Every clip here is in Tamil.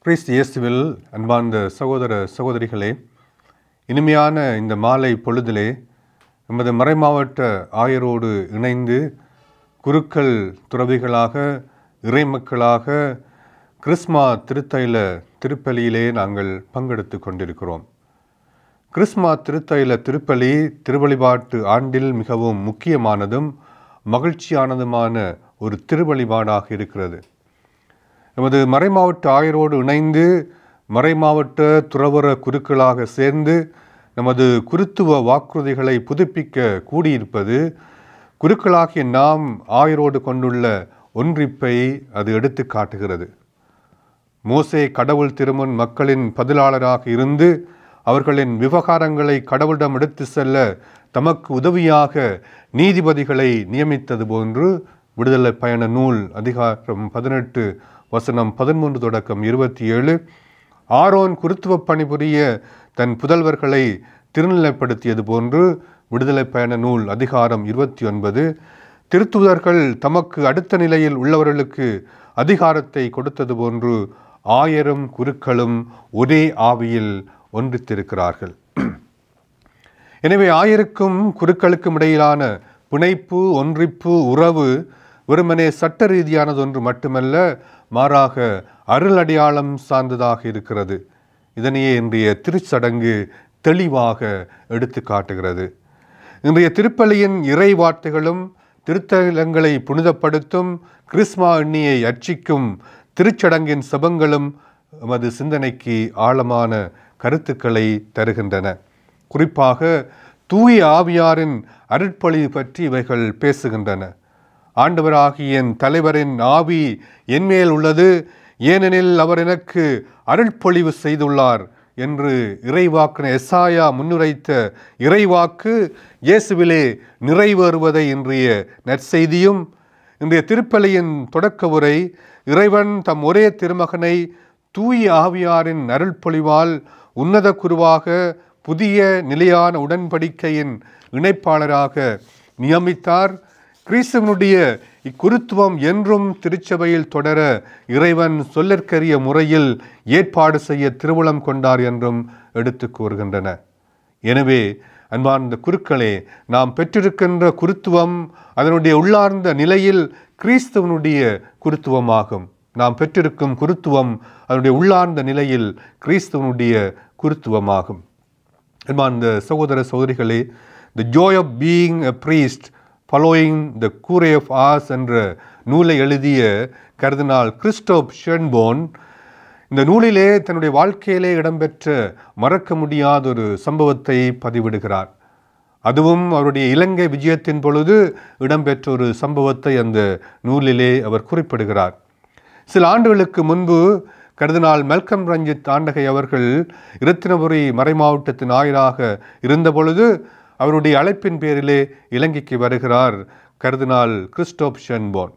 கிறிஸ்து இயேசுவில் அன்பார்ந்த சகோதர சகோதரிகளே இனிமையான இந்த மாலை பொழுதிலே நமது மறைமாவட்ட ஆயரோடு இணைந்து குருக்கள் துறவிகளாக இறைமக்களாக கிறிஸ்மா திருத்தைல திருப்பலியிலே நாங்கள் பங்கெடுத்து கொண்டிருக்கிறோம் கிறிஸ்மா திருத்தைல திருப்பலி திருவழிபாட்டு ஆண்டில் மிகவும் முக்கியமானதும் மகிழ்ச்சியானதுமான ஒரு திருவழிபாடாக இருக்கிறது நமது மறைமாவட்ட ஆயரோடு இணைந்து மறைமாவட்ட துறவர குருக்களாக சேர்ந்து நமது குருத்துவ வாக்குறுதிகளை புதுப்பிக்க கூடியிருப்பது குருக்களாகிய நாம் ஆயரோடு கொண்டுள்ள ஒன்றிப்பை அது எடுத்து காட்டுகிறது மோசே கடவுள் திருமுன் மக்களின் பதிலாளராக இருந்து அவர்களின் விவகாரங்களை கடவுளிடம் எடுத்து செல்ல தமக்கு உதவியாக நீதிபதிகளை நியமித்தது போன்று விடுதலை பயண நூல் அதிகாரம் பதினெட்டு வசனம் பதிமூன்று தொடக்கம் இருபத்தி ஏழு ஆரோன் குருத்துவ பணிபுரிய தன் புதல்வர்களை திருநிலைப்படுத்தியது போன்று விடுதலை பயண நூல் அதிகாரம் இருபத்தி ஒன்பது திருத்துதர்கள் தமக்கு அடுத்த நிலையில் உள்ளவர்களுக்கு அதிகாரத்தை கொடுத்தது போன்று ஆயிரம் குருக்களும் ஒரே ஆவியில் ஒன்றித்திருக்கிறார்கள் எனவே ஆயருக்கும் குருக்களுக்கும் இடையிலான பிணைப்பு ஒன்றிப்பு உறவு வெறுமனே சட்ட ரீதியானது ஒன்று மட்டுமல்ல மாறாக அருள் அடையாளம் சார்ந்ததாக இருக்கிறது இதனையே இன்றைய திருச்சடங்கு தெளிவாக எடுத்து காட்டுகிறது இன்றைய திருப்பலியின் இறை வார்த்தைகளும் திருத்தலங்களை புனிதப்படுத்தும் கிறிஸ்மா எண்ணியை அர்ச்சிக்கும் திருச்சடங்கின் சபங்களும் நமது சிந்தனைக்கு ஆழமான கருத்துக்களை தருகின்றன குறிப்பாக தூய ஆவியாரின் அருட்பொழிவு பற்றி இவைகள் பேசுகின்றன ஆண்டவராகிய என் தலைவரின் ஆவி என்மேல் உள்ளது ஏனெனில் அவர் எனக்கு அருட்பொழிவு செய்துள்ளார் என்று இறைவாக்கின எஸ்ஆயா முன்னுரைத்த இறைவாக்கு இயேசுவிலே நிறைவேறுவதை இன்றைய நற்செய்தியும் இன்றைய திருப்பலியின் தொடக்க உரை இறைவன் தம் ஒரே திருமகனை தூய ஆவியாரின் அருள்பொழிவால் உன்னத குருவாக புதிய நிலையான உடன்படிக்கையின் இணைப்பாளராக நியமித்தார் கிறிஸ்துவனுடைய இக்குருத்துவம் என்றும் திருச்சபையில் தொடர இறைவன் சொல்லற்கரிய முறையில் ஏற்பாடு செய்ய திருவுளம் கொண்டார் என்றும் எடுத்து கூறுகின்றன எனவே அன்பார்ந்த குருக்களே நாம் பெற்றிருக்கின்ற குருத்துவம் அதனுடைய உள்ளார்ந்த நிலையில் கிறிஸ்துவனுடைய குருத்துவமாகும் நாம் பெற்றிருக்கும் குருத்துவம் அதனுடைய உள்ளார்ந்த நிலையில் கிறிஸ்துவனுடைய குருத்துவமாகும் அன்பார்ந்த சகோதர சகோதரிகளே the joy of being a priest following the Cure of Ars என்ற நூலை எழுதிய கருதினால் கிறிஸ்டோப் ஷென்போன் இந்த நூலிலே தன்னுடைய வாழ்க்கையிலே இடம்பெற்ற மறக்க முடியாத ஒரு சம்பவத்தை பதிவிடுகிறார் அதுவும் அவருடைய இலங்கை விஜயத்தின் பொழுது இடம்பெற்ற ஒரு சம்பவத்தை அந்த நூலிலே அவர் குறிப்பிடுகிறார் சில ஆண்டுகளுக்கு முன்பு கருதினால் மெல்கம் ரஞ்சித் ஆண்டகை அவர்கள் இரத்தினபுரி மறைமாவட்டத்தின் ஆயராக இருந்தபொழுது அவருடைய அழைப்பின் பேரிலே இலங்கைக்கு வருகிறார் கருதினால் கிறிஸ்டோப் ஷென்போன்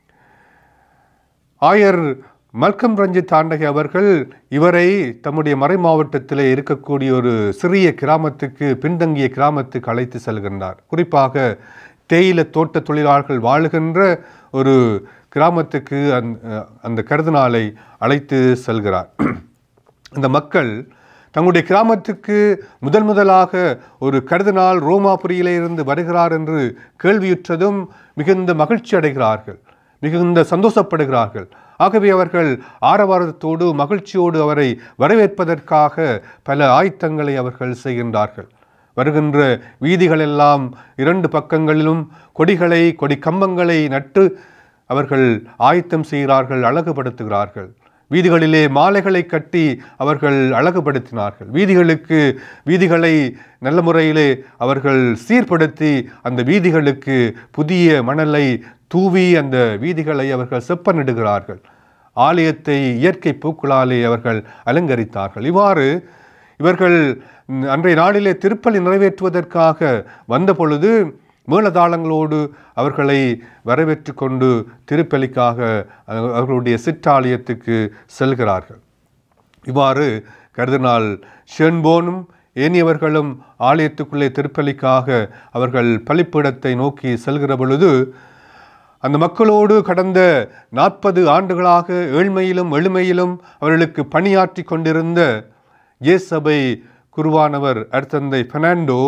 ஆயர் மல்கம் ரஞ்சித் ஆண்டகை அவர்கள் இவரை தம்முடைய மறை மாவட்டத்திலே இருக்கக்கூடிய ஒரு சிறிய கிராமத்துக்கு பின்தங்கிய கிராமத்துக்கு அழைத்து செல்கின்றார் குறிப்பாக தேயிலை தோட்ட தொழிலாளர்கள் வாழுகின்ற ஒரு கிராமத்துக்கு அந் அந்த கருதினாலை அழைத்து செல்கிறார் அந்த மக்கள் தங்களுடைய கிராமத்துக்கு முதல் முதலாக ஒரு கருதினால் ரோமாபுரியிலே இருந்து வருகிறார் என்று கேள்வியுற்றதும் மிகுந்த மகிழ்ச்சி அடைகிறார்கள் மிகுந்த சந்தோஷப்படுகிறார்கள் ஆகவே அவர்கள் ஆரவாரத்தோடு மகிழ்ச்சியோடு அவரை வரவேற்பதற்காக பல ஆயத்தங்களை அவர்கள் செய்கின்றார்கள் வருகின்ற வீதிகளெல்லாம் இரண்டு பக்கங்களிலும் கொடிகளை கொடி கம்பங்களை நட்டு அவர்கள் ஆயத்தம் செய்கிறார்கள் அழகுபடுத்துகிறார்கள் வீதிகளிலே மாலைகளை கட்டி அவர்கள் அழகுபடுத்தினார்கள் வீதிகளுக்கு வீதிகளை நல்ல முறையிலே அவர்கள் சீர்படுத்தி அந்த வீதிகளுக்கு புதிய மணலை தூவி அந்த வீதிகளை அவர்கள் செப்பனிடுகிறார்கள் ஆலயத்தை இயற்கை பூக்களாலே அவர்கள் அலங்கரித்தார்கள் இவ்வாறு இவர்கள் அன்றைய நாளிலே திருப்பலி நிறைவேற்றுவதற்காக வந்த பொழுது மேளதாளங்களோடு அவர்களை வரவேற்று கொண்டு திருப்பலிக்காக அவர்களுடைய சிற்றாலயத்துக்கு செல்கிறார்கள் இவ்வாறு கருதினால் ஷென்போனும் ஏனியவர்களும் ஆலயத்துக்குள்ளே திருப்பலிக்காக அவர்கள் பலிப்பீடத்தை நோக்கி செல்கிற பொழுது அந்த மக்களோடு கடந்த நாற்பது ஆண்டுகளாக ஏழ்மையிலும் எளிமையிலும் அவர்களுக்கு பணியாற்றி கொண்டிருந்த இயேசபை குருவானவர் அடுத்தந்தை பெர்னாண்டோ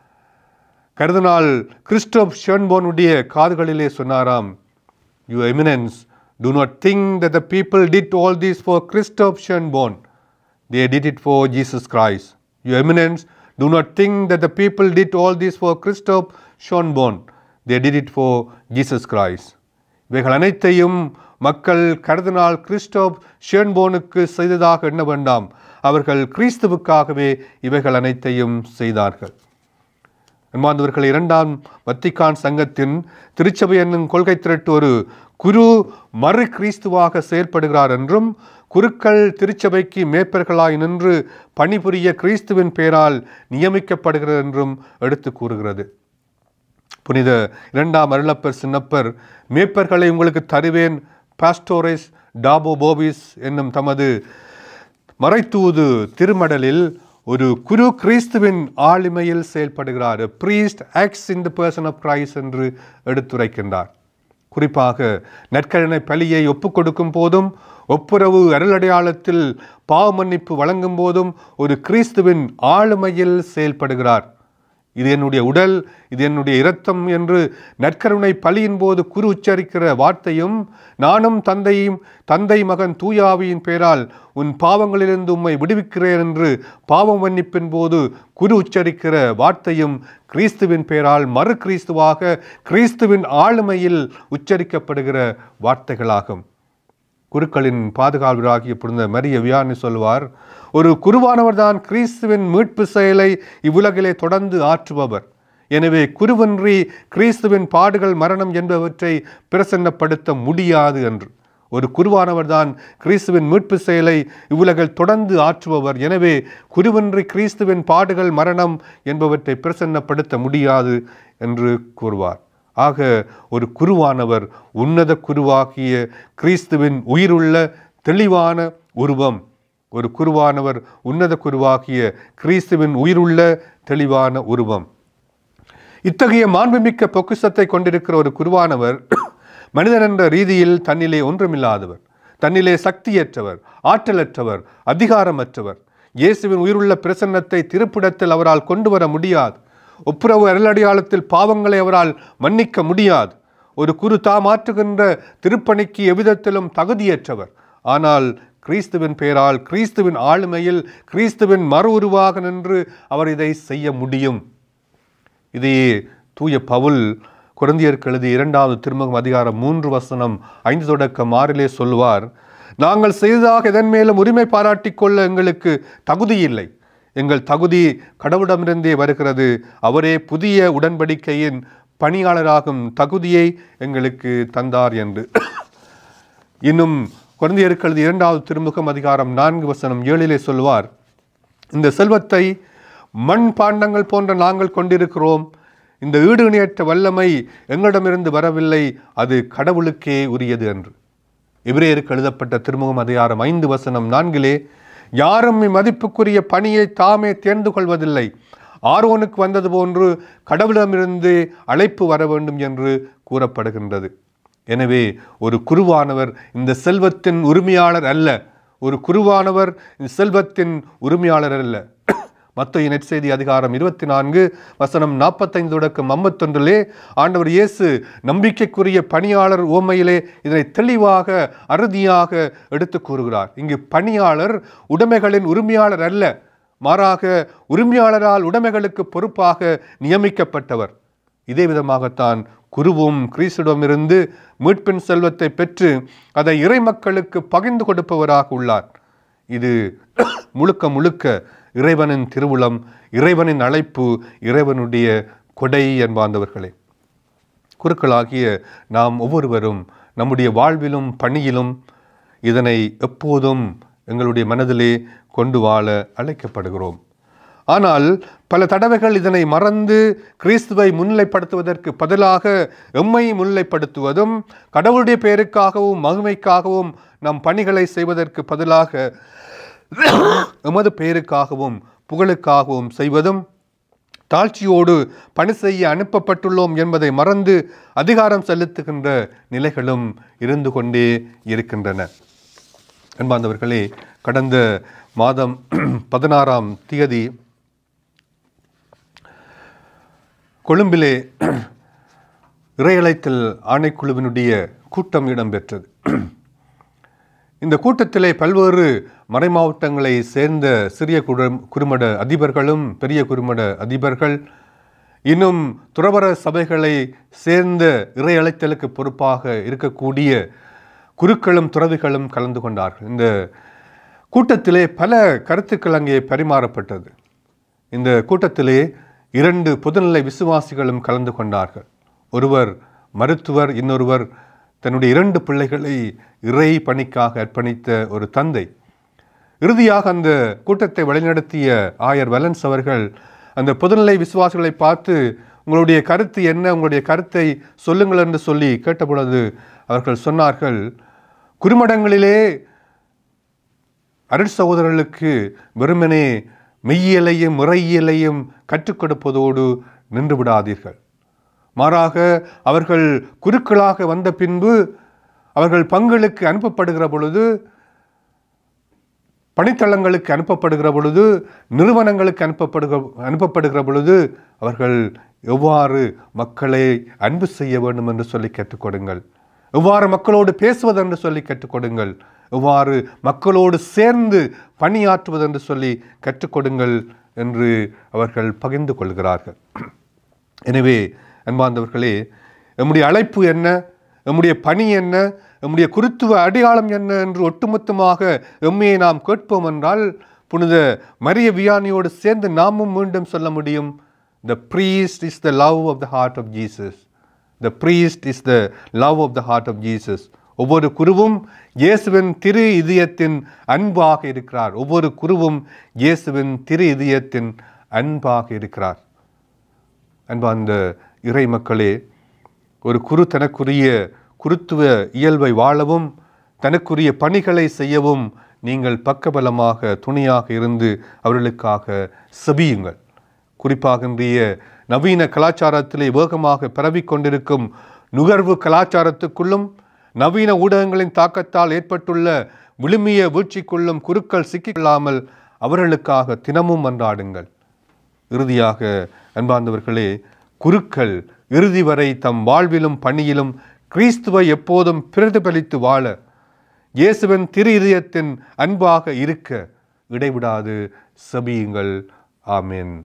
கருதனால் கிறிஸ்டோப் ஷெர்ன்போனுடைய காதுகளிலே சொன்னாராம் you eminence do not think that the people did all this for Christoph Schönborn. They did it for Jesus Christ. Your eminence, do not think that the people did all this for Christoph Schönborn. They did it for Jesus Christ. இவைகள் அனைத்தையும் மக்கள் கருதினால் கிறிஸ்டோப் ஷேன்போனுக்கு செய்ததாக எண்ண வேண்டாம் அவர்கள் கிறிஸ்துவுக்காகவே இவைகள் அனைத்தையும் செய்தார்கள் அன்பார்ந்தவர்கள் இரண்டாம் வத்திக்கான் சங்கத்தின் திருச்சபை என்னும் கொள்கை திரட்டு ஒரு குரு மறு கிறிஸ்துவாக செயல்படுகிறார் என்றும் குருக்கள் திருச்சபைக்கு மேய்ப்பர்களாய் நின்று பணிபுரிய கிறிஸ்துவின் பெயரால் நியமிக்கப்படுகிறது என்றும் எடுத்து கூறுகிறது புனித இரண்டாம் அருளப்பர் சின்னப்பர் மேய்ப்பர்களை உங்களுக்கு தருவேன் பாஸ்டோரிஸ் டாபோ போபிஸ் என்னும் தமது மறைத்தூது திருமடலில் ஒரு குரு கிறிஸ்துவின் ஆளுமையில் செயல்படுகிறார் priest acts in the person of Christ என்று எடுத்துரைக்கின்றார் குறிப்பாக நற்கரணை பலியை ஒப்புக் கொடுக்கும் போதும் ஒப்புரவு அருளடையாளத்தில் பாவ மன்னிப்பு வழங்கும் போதும் ஒரு கிறிஸ்துவின் ஆளுமையில் செயல்படுகிறார் இது என்னுடைய உடல் இது என்னுடைய இரத்தம் என்று நற்கருணை பலியின் போது குரு உச்சரிக்கிற வார்த்தையும் நானும் தந்தையும் தந்தை மகன் தூயாவியின் பெயரால் உன் பாவங்களிலிருந்து உம்மை விடுவிக்கிறேன் என்று பாவம் மன்னிப்பின் போது குரு உச்சரிக்கிற வார்த்தையும் கிறிஸ்துவின் பெயரால் மறு கிறிஸ்துவாக கிறிஸ்துவின் ஆளுமையில் உச்சரிக்கப்படுகிற வார்த்தைகளாகும் குருக்களின் பாதுகாவலராகிய புரிந்த மரிய வியானி சொல்வார் ஒரு குருவானவர் தான் கிறிஸ்துவின் மீட்பு செயலை இவ்வுலகிலே தொடர்ந்து ஆற்றுபவர் எனவே குருவன்றி கிறிஸ்துவின் பாடுகள் மரணம் என்பவற்றை பிரசன்னப்படுத்த முடியாது என்று ஒரு குருவானவர் தான் கிறிஸ்துவின் மீட்பு செயலை இவ்வுலகில் தொடர்ந்து ஆற்றுபவர் எனவே குருவன்றி கிறிஸ்துவின் பாடுகள் மரணம் என்பவற்றை பிரசன்னப்படுத்த முடியாது என்று கூறுவார் ஆக ஒரு குருவானவர் உன்னத குருவாகிய கிறிஸ்துவின் உயிருள்ள தெளிவான உருவம் ஒரு குருவானவர் உன்னத குருவாகிய கிறிஸ்துவின் உயிருள்ள தெளிவான உருவம் இத்தகைய மாண்புமிக்க பொக்கிஷத்தை கொண்டிருக்கிற ஒரு குருவானவர் மனிதன் என்ற ரீதியில் தன்னிலே ஒன்றுமில்லாதவர் தன்னிலே சக்தியற்றவர் ஆற்றலற்றவர் அதிகாரமற்றவர் இயேசுவின் உயிருள்ள பிரசன்னத்தை திருப்பிடத்தில் அவரால் கொண்டு வர முடியாது ஒப்புரவு அருளடையாளத்தில் பாவங்களை அவரால் மன்னிக்க முடியாது ஒரு குரு தாம் ஆற்றுகின்ற திருப்பணிக்கு எவ்விதத்திலும் தகுதியற்றவர் ஆனால் கிறிஸ்துவின் பெயரால் கிறிஸ்துவின் ஆளுமையில் கிறிஸ்துவின் மறு உருவாக நின்று அவர் இதை செய்ய முடியும் இதையே தூய பவுல் குழந்தையருக்கு எழுதிய இரண்டாவது திருமுகம் அதிகாரம் மூன்று வசனம் ஐந்து தொடக்கம் ஆறிலே சொல்வார் நாங்கள் செய்ததாக எதன் மேலும் உரிமை பாராட்டிக் கொள்ள எங்களுக்கு தகுதி இல்லை எங்கள் தகுதி கடவுளிடமிருந்தே வருகிறது அவரே புதிய உடன்படிக்கையின் பணியாளராகும் தகுதியை எங்களுக்கு தந்தார் என்று இன்னும் குழந்தையருக்கு எழுதிய இரண்டாவது திருமுகம் அதிகாரம் நான்கு வசனம் ஏழிலே சொல்வார் இந்த செல்வத்தை மண் பாண்டங்கள் போன்ற நாங்கள் கொண்டிருக்கிறோம் இந்த ஈடு இணையற்ற வல்லமை எங்களிடமிருந்து வரவில்லை அது கடவுளுக்கே உரியது என்று எபிரேயருக்கு எழுதப்பட்ட திருமுகம் அதிகாரம் ஐந்து வசனம் நான்கிலே யாரும் இம்மதிப்புக்குரிய பணியை தாமே தேர்ந்து கொள்வதில்லை ஆரோனுக்கு வந்தது போன்று கடவுளிடமிருந்து அழைப்பு வர வேண்டும் என்று கூறப்படுகின்றது எனவே ஒரு குருவானவர் இந்த செல்வத்தின் உரிமையாளர் அல்ல ஒரு குருவானவர் இந்த செல்வத்தின் உரிமையாளர் அல்ல மத்திய நெற்செய்தி அதிகாரம் இருபத்தி நான்கு வசனம் நாற்பத்தைந்து தொடக்கம் ஐம்பத்தொன்றிலே ஆண்டவர் இயேசு நம்பிக்கைக்குரிய பணியாளர் ஓமையிலே இதனை தெளிவாக அறுதியாக எடுத்து கூறுகிறார் இங்கு பணியாளர் உடைமைகளின் உரிமையாளர் அல்ல மாறாக உரிமையாளரால் உடைமைகளுக்கு பொறுப்பாக நியமிக்கப்பட்டவர் இதே விதமாகத்தான் குருவும் கிறிஸ்துவிடமிருந்து மீட்பின் செல்வத்தை பெற்று அதை இறை மக்களுக்கு பகிர்ந்து கொடுப்பவராக உள்ளார் இது முழுக்க முழுக்க இறைவனின் திருவுளம் இறைவனின் அழைப்பு இறைவனுடைய கொடை என்பார்ந்தவர்களே குருக்களாகிய நாம் ஒவ்வொருவரும் நம்முடைய வாழ்விலும் பணியிலும் இதனை எப்போதும் எங்களுடைய மனதிலே கொண்டு வாழ அழைக்கப்படுகிறோம் ஆனால் பல தடவைகள் இதனை மறந்து கிறிஸ்துவை முன்னிலைப்படுத்துவதற்கு பதிலாக எம்மை முன்னிலைப்படுத்துவதும் கடவுளுடைய பெயருக்காகவும் மகிமைக்காகவும் நம் பணிகளை செய்வதற்கு பதிலாக எமது பெயருக்காகவும் புகழுக்காகவும் செய்வதும் தாழ்ச்சியோடு பணி செய்ய அனுப்பப்பட்டுள்ளோம் என்பதை மறந்து அதிகாரம் செலுத்துகின்ற நிலைகளும் இருந்து கொண்டே இருக்கின்றன அன்பார்ந்தவர்களே கடந்த மாதம் பதினாறாம் தேதி கொழும்பிலே இறையழைத்தல் ஆணைக்குழுவினுடைய கூட்டம் இடம்பெற்றது இந்த கூட்டத்திலே பல்வேறு மறைமாவட்டங்களை சேர்ந்த சிறிய குடும் குறுமட அதிபர்களும் பெரிய குறுமட அதிபர்கள் இன்னும் துறவர சபைகளை சேர்ந்த இறையழைத்தலுக்கு பொறுப்பாக இருக்கக்கூடிய குருக்களும் துறவிகளும் கலந்து கொண்டார்கள் இந்த கூட்டத்திலே பல கருத்துக்கள் அங்கே பரிமாறப்பட்டது இந்த கூட்டத்திலே இரண்டு பொதுநிலை விசுவாசிகளும் கலந்து கொண்டார்கள் ஒருவர் மருத்துவர் இன்னொருவர் தன்னுடைய இரண்டு பிள்ளைகளை இறை பணிக்காக அர்ப்பணித்த ஒரு தந்தை இறுதியாக அந்த கூட்டத்தை வழிநடத்திய ஆயர் வலன்ஸ் அவர்கள் அந்த பொதுநிலை விசுவாசிகளை பார்த்து உங்களுடைய கருத்து என்ன உங்களுடைய கருத்தை சொல்லுங்கள் என்று சொல்லி கேட்டபொழுது அவர்கள் சொன்னார்கள் குறுமடங்களிலே அருட் சகோதரர்களுக்கு வெறுமனே மெய்யியலையும் முறையியலையும் கற்றுக் கொடுப்பதோடு நின்று விடாதீர்கள் மாறாக அவர்கள் குருக்களாக வந்த பின்பு அவர்கள் பங்களுக்கு அனுப்பப்படுகிற பொழுது பணித்தளங்களுக்கு அனுப்பப்படுகிற பொழுது நிறுவனங்களுக்கு அனுப்பப்படுகிற அனுப்பப்படுகிற பொழுது அவர்கள் எவ்வாறு மக்களை அன்பு செய்ய வேண்டும் என்று சொல்லி கற்றுக்கொடுங்கள் எவ்வாறு மக்களோடு பேசுவது என்று சொல்லி கற்றுக்கொடுங்கள் எவ்வாறு மக்களோடு சேர்ந்து பணியாற்றுவது என்று சொல்லி கற்றுக்கொடுங்கள் என்று அவர்கள் பகிர்ந்து கொள்கிறார்கள் எனவே அன்பார்ந்தவர்களே நம்முடைய அழைப்பு என்ன நம்முடைய பணி என்ன நம்முடைய குருத்துவ அடையாளம் என்ன என்று ஒட்டுமொத்தமாக எம்மையை நாம் கேட்போம் என்றால் புனித மரிய வியானியோடு சேர்ந்து நாமும் மீண்டும் சொல்ல முடியும் the priest is the love of the heart of Jesus the priest is the love of the heart of Jesus ஒவ்வொரு குருவும் இயேசுவின் திரு இதயத்தின் அன்பாக இருக்கிறார் ஒவ்வொரு குருவும் இயேசுவின் திரு இதயத்தின் அன்பாக இருக்கிறார் அன்பார்ந்த இறை மக்களே ஒரு குரு தனக்குரிய குருத்துவ இயல்பை வாழவும் தனக்குரிய பணிகளை செய்யவும் நீங்கள் பக்கபலமாக துணையாக இருந்து அவர்களுக்காக செபியுங்கள் குறிப்பாக இன்றைய நவீன கலாச்சாரத்திலே வேகமாக பரவிக் கொண்டிருக்கும் நுகர்வு கலாச்சாரத்துக்குள்ளும் நவீன ஊடகங்களின் தாக்கத்தால் ஏற்பட்டுள்ள விழுமிய வீழ்ச்சிக்குள்ளும் குருக்கள் சிக்கிக்கொள்ளாமல் அவர்களுக்காக தினமும் மன்றாடுங்கள் இறுதியாக அன்பார்ந்தவர்களே குருக்கள் இறுதி வரை தம் வாழ்விலும் பணியிலும் கிறிஸ்துவை எப்போதும் பிரதிபலித்து வாழ இயேசுவின் திரு இதயத்தின் அன்பாக இருக்க இடைவிடாது செபியுங்கள் ஆமென்